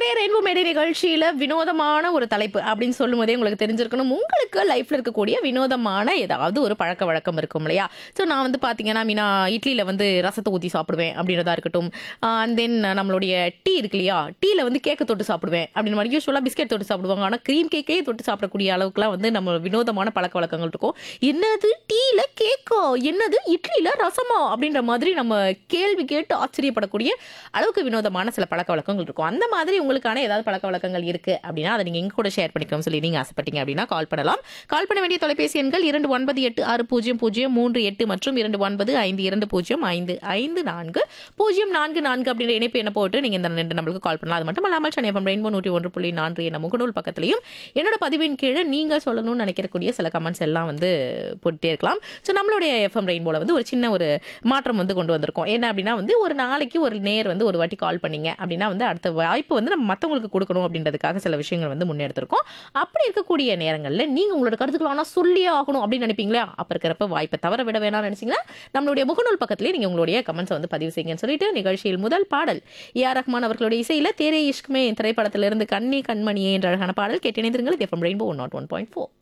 இன்றைய ரெயின்போ மேடை நிகழ்ச்சியில வினோதமான ஒரு தலைப்பு அப்படின்னு சொல்லும் போதே உங்களுக்கு தெரிஞ்சிருக்கணும் உங்களுக்கு லைஃப்ல இருக்கக்கூடிய வினோதமான ஏதாவது ஒரு பழக்க வழக்கம் இருக்கும் இல்லையா ஸோ நான் வந்து பாத்தீங்கன்னா மீனா இட்லியில வந்து ரசத்தை ஊற்றி சாப்பிடுவேன் அப்படின்றதா இருக்கட்டும் அண்ட் தென் நம்மளுடைய டீ இருக்கு இல்லையா டீல வந்து கேக்கு தொட்டு சாப்பிடுவேன் அப்படின்னு மாதிரி யூஸ்வலாக பிஸ்கெட் தொட்டு சாப்பிடுவாங்க ஆனால் க்ரீம் கேக்கே தொட்டு சாப்பிடக்கூடிய அளவுக்குலாம் வந்து நம்ம வினோதமான பழக்க வழக்கங்கள் இருக்கும் என்னது டீல கேக்கா என்னது இட்லியில ரசமா அப்படின்ற மாதிரி நம்ம கேள்வி கேட்டு ஆச்சரியப்படக்கூடிய அளவுக்கு வினோதமான சில பழக்க வழக்கங்கள் இருக்கும் அந்த மாதிரி உங்களுக்கான ஏதாவது பழக்க வழக்கங்கள் இருக்கு அப்படின்னா அதை நீங்க எங்க கூட ஷேர் பண்ணிக்கணும் சொல்லி நீங்க ஆசைப்பட்டீங்க அப்படின்னா கால் பண்ணலாம் கால் பண்ண வேண்டிய தொலைபேசி எண்கள் இரண்டு ஒன்பது எட்டு ஆறு பூஜ்ஜியம் பூஜ்ஜியம் மூன்று எட்டு மற்றும் இரண்டு ஒன்பது ஐந்து இரண்டு பூஜ்ஜியம் ஐந்து ஐந்து நான்கு பூஜ்ஜியம் நான்கு நான்கு அப்படின்ற இணைப்பு என்ன போட்டு நீங்க இந்த ரெண்டு நம்பருக்கு கால் பண்ணலாம் அது மட்டும் இல்லாமல் சென்னை எஃப்எம் ரெயின்போ நூற்றி ஒன்று புள்ளி நான்கு என முகநூல் பக்கத்துலையும் என்னோட பதிவின் கீழே நீங்க சொல்லணும்னு நினைக்கக்கூடிய சில கமெண்ட்ஸ் எல்லாம் வந்து போட்டுட்டே இருக்கலாம் ஸோ நம்மளுடைய எஃப்எம் ரெயின்போல வந்து ஒரு சின்ன ஒரு மாற்றம் வந்து கொண்டு வந்திருக்கோம் என்ன அப்படின்னா வந்து ஒரு நாளைக்கு ஒரு நேர் வந்து ஒரு வாட்டி கால் பண்ணீங்க அப்படின்னா வந்து அடுத்த வாய்ப்பு வந்து நம்ம மற்றவங்களுக்கு கொடுக்கணும் அப்படின்றதுக்காக சில விஷயங்கள் வந்து முன்னெடுத்திருக்கோம் அப்படி இருக்கக்கூடிய நேரங்களில் நீங்கள் உங்களோட கருத்துக்கள் ஆனால் சொல்லியே ஆகணும் அப்படின்னு நினைப்பீங்களா அப்போ இருக்கிறப்ப வாய்ப்பை தவற விட வேணாம்னு நினைச்சீங்கன்னா நம்மளுடைய முகநூல் பக்கத்துலேயே நீங்கள் உங்களுடைய கமெண்ட்ஸை வந்து பதிவு செய்யுங்கன்னு சொல்லிட்டு நிகழ்ச்சியில் முதல் பாடல் ஏஆர் ரஹ்மான் அவர்களுடைய இசையில் தேரே இஷ்குமே திரைப்படத்திலிருந்து கண்ணி கண்மணியே என்ற அழகான பாடல் கேட்டிணைந்திருங்கள் FM rainbow one naught one point four